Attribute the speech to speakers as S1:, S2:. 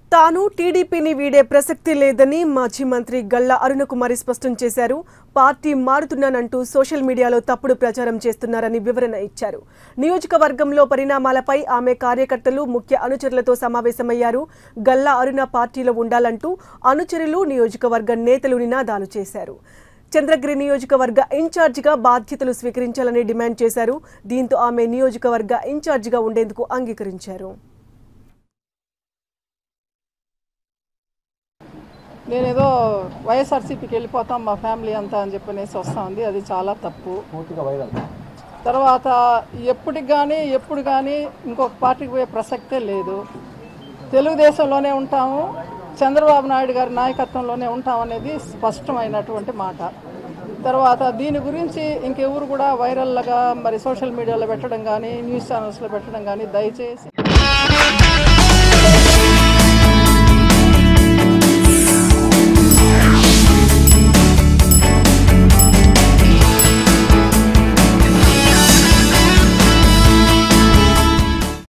S1: తాను టీడీపీని వీడే ప్రసక్తి లేదని మాజీ మంత్రి గల్లా అరుణకుమారి స్పష్టం చేశారు పార్టీ మారుతున్నానంటూ సోషల్ మీడియాలో తప్పుడు ప్రచారం చేస్తున్నారని వివరణ ఇచ్చారు నియోజకవర్గంలో పరిణామాలపై ఆమె కార్యకర్తలు ముఖ్య అనుచరులతో సమావేశమయ్యారు గల్లా అరుణ పార్టీలో ఉండాలంటూ అనుచరులు నియోజకవర్గ నేతలు నినాదాలు చేశారు చంద్రగిరి నియోజకవర్గ ఇన్ఛార్జిగా బాధ్యతలు స్వీకరించాలని డిమాండ్ చేశారు దీంతో ఆమె నియోజకవర్గ ఇన్ఛార్జిగా ఉండేందుకు అంగీకరించారు
S2: నేనేదో వైఎస్ఆర్సీపీకి వెళ్ళిపోతాం మా ఫ్యామిలీ అంతా అని చెప్పనేసి వస్తా ఉంది అది చాలా తప్పు
S3: పూర్తిగా వైరల్
S2: తర్వాత ఎప్పటికి కానీ ఎప్పుడు కానీ ఇంకొక పార్టీకి పోయే ప్రసక్తే లేదు తెలుగుదేశంలోనే ఉంటాము చంద్రబాబు నాయుడు గారి నాయకత్వంలోనే ఉంటాం అనేది స్పష్టమైనటువంటి మాట తర్వాత దీని గురించి ఇంకెవరు కూడా వైరల్గా మరి సోషల్ మీడియాలో పెట్టడం కానీ న్యూస్ ఛానల్స్లో పెట్టడం కానీ దయచేసి